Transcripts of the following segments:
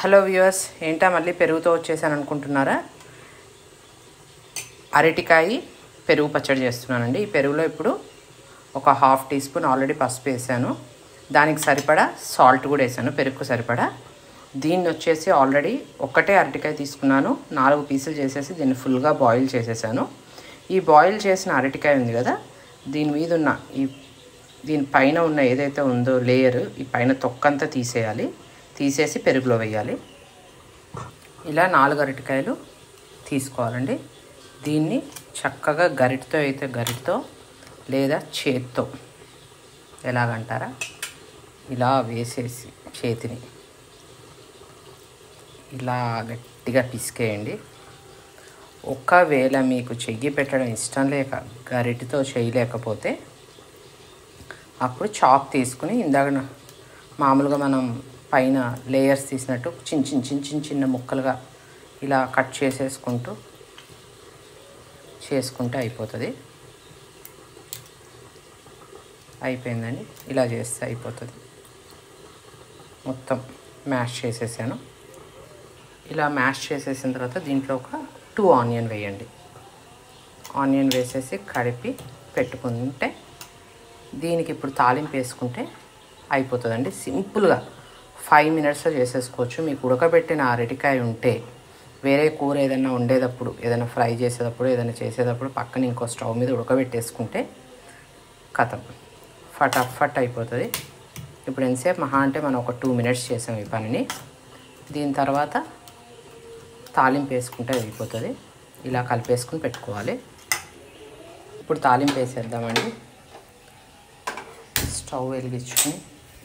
hello viewers ఏంటా మళ్ళీ పెరుగుతో వచ్చేసాను అనుకుంటున్నారా అరటికాయ పెరుగు పచ్చడి చేస్తున్నానండి ఈ పెరుగులో ఇప్పుడు ఒక హాఫ్ టీ స్పూన్ ఆల్రెడీ పసుపు వేసాను దానికి సరిపడా సాల్ట్ కూడా వేసాను పెరుగుకు సరిపడా దీన్ని వచ్చేసి ఆల్రెడీ ఒక్కటే అరటికాయ తీసుకున్నాను నాలుగు పీసులు చేసేసి దీన్ని ఫుల్గా బాయిల్ చేసేసాను ఈ బాయిల్ చేసిన అరటికాయ ఉంది కదా దీని మీద ఉన్న ఈ దీని పైన ఉన్న ఏదైతే ఉందో లేయర్ ఈ పైన తొక్కంతా తీసేయాలి తీసేసి పెరుగులో వేయాలి ఇలా నాలుగు అరటికాయలు తీసుకోవాలండి దీన్ని చక్కగా గరిటతో అయితే గరిటతో లేదా చేత్తో ఎలాగంటారా ఇలా వేసేసి చేతిని ఇలా గట్టిగా పిసికేయండి ఒకవేళ మీకు చెయ్యి పెట్టడం ఇష్టం లేక గరిటితో చేయలేకపోతే అప్పుడు చాక్ తీసుకుని ఇందాక నా- మామూలుగా మనం పైన లేయర్స్ తీసినట్టు చిన్న చిన్న చిన్న చిన్న చిన్న ముక్కలుగా ఇలా కట్ చేసేసుకుంటూ చేసుకుంటే అయిపోతుంది అయిపోయిందండి ఇలా చేస్తే అయిపోతుంది మొత్తం మ్యాష్ చేసేసాను ఇలా మ్యాష్ చేసేసిన తర్వాత దీంట్లో ఒక టూ ఆనియన్ వేయండి ఆనియన్ వేసేసి కడిపి పెట్టుకుంటే దీనికి ఇప్పుడు తాలింపు వేసుకుంటే అయిపోతుందండి సింపుల్గా ఫైవ్ మినిట్స్లో చేసేసుకోవచ్చు మీకు ఉడకబెట్టిన అరటికాయ ఉంటే వేరే కూర ఏదైనా వండేటప్పుడు ఏదైనా ఫ్రై చేసేటప్పుడు ఏదైనా చేసేటప్పుడు పక్కన ఇంకో స్టవ్ మీద ఉడకబెట్టేసుకుంటే కథం ఫటాఫట్ అయిపోతుంది ఇప్పుడు ఎంతసేపు మహా అంటే మనం ఒక టూ మినిట్స్ చేసాం ఈ పనిని దీని తర్వాత తాలింపు వేసుకుంటే అయిపోతుంది ఇలా కలిపేసుకుని పెట్టుకోవాలి ఇప్పుడు తాలింపు వేసేద్దామండి స్టవ్ వెలిగించుకొని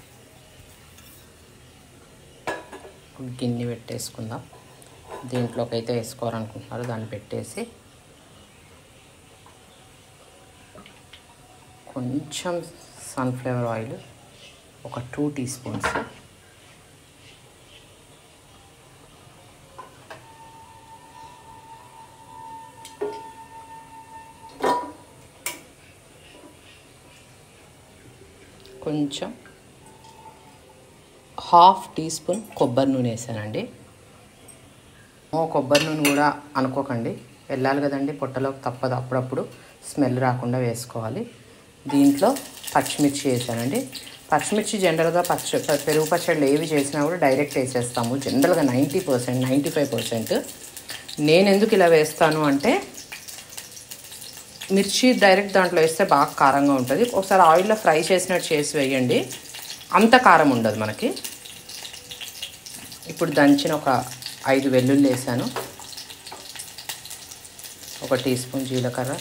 ఒక గిన్నె పెట్టేసుకుందాం దీంట్లోకి అయితే వేసుకోవాలనుకుంటున్నారు దాన్ని పెట్టేసి కొంచెం సన్ఫ్లవర్ ఆయిల్ ఒక టూ టీ స్పూన్స్ కొంచెం హాఫ్ టీ స్పూన్ కొబ్బరి నూనె వేసానండి ఓ కొబ్బరి నూనె కూడా అనుకోకండి వెళ్ళాలి కదండి పొట్టలోకి తప్పదు అప్పుడప్పుడు స్మెల్ రాకుండా వేసుకోవాలి దీంట్లో పచ్చిమిర్చి వేసానండి పచ్చిమిర్చి జనరల్గా పచ్చ ప- పెరుగు పచ్చళ్ళు ఏవి చేసినా కూడా డైరెక్ట్ వేసేస్తాము జనరల్గా ninety percent ninety five percent నేను ఎందుకు ఇలా వేస్తాను అంటే మిర్చి డైరెక్ట్ దాంట్లో వేస్తే బాగా కారంగా ఉంటుంది ఒకసారి ఆయిల్లో ఫ్రై చేసినట్టు చేసి వేయండి అంత కారం ఉండదు మనకి ఇప్పుడు దంచిన ఒక ఐదు వెల్లుల్లి వేసాను ఒక టీ స్పూన్ జీలకర్ర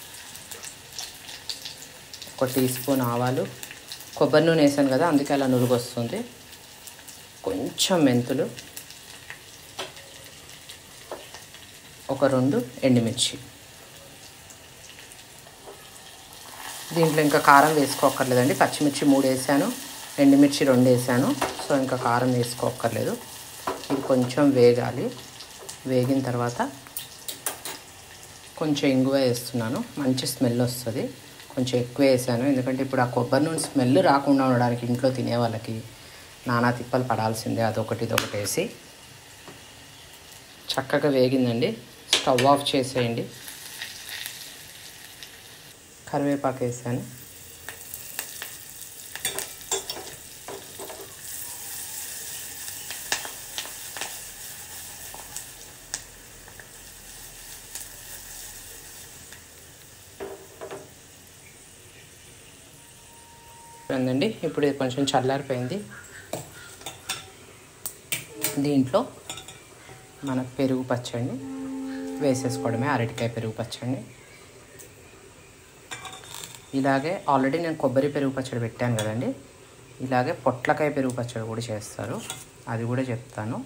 ఒక టీ స్పూన్ ఆవాలు కొబ్బరి నూనె వేసాను కదా అందుకే అలా నురుగు వస్తుంది కొంచెం మెంతులు ఒక రెండు ఎండుమిర్చి దీంట్లో ఇంకా కారం వేసుకోక్కర్లేదండి పచ్చిమిర్చి మూడు వేసాను ఎండుమిర్చి రెండు వేసాను సో ఇంకా కారం వేసుకోక్కర్లేదు ఇది కొంచెం వేగాలి వేగిన తర్వాత కొంచెం ఇంగువ వేస్తున్నాను మంచి స్మెల్ వస్తుంది కొంచెం ఎక్కువ వేసాను ఎందుకంటే ఇప్పుడు ఆ కొబ్బరి నూనె స్మెల్ రాకుండా ఉండడానికి ఇంట్లో తినే వాళ్ళకి నానా తిప్పలు పడాల్సిందే అదొకటి ఇదొకటి వేసి చక్కగా వేగిందండి స్టవ్ ఆఫ్ చేసేయండి కరివేపాకు వేసాను అండి ఇప్పుడు ఇది కొంచెం చల్లారిపోయింది దీంట్లో మన పెరుగు పచ్చడిని వేసేసుకోవడమే అరటికాయ పెరుగు పచ్చడిని ఇలాగే ఆల్రెడీ నేను కొబ్బరి పెరుగు పచ్చడి పెట్టాను కదండి ఇలాగే పొట్లకాయ పెరుగు పచ్చడి కూడా చేస్తారు అది కూడా చెప్తాను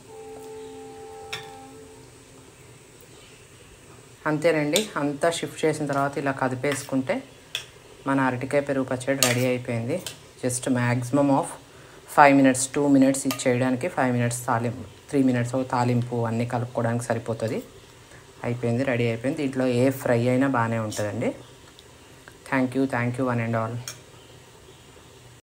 అంతేనండి అంతా షిఫ్ట్ చేసిన తర్వాత ఇలా కదిపేసుకుంటే మన అరటికాయ పెరుగు పచ్చడి రెడీ అయిపోయింది just maximum of five minutes two minutes ఇది చేయడానికి ఫైవ్ మినిట్స్ తాలింపు త్రీ మినిట్స్ తాలింపు అన్నీ కలుపుకోవడానికి సరిపోతుంది అయిపోయింది రెడీ అయిపోయింది దీంట్లో ఏ ఫ్రై అయినా బాగానే ఉంటుందండి thank you thank you one and all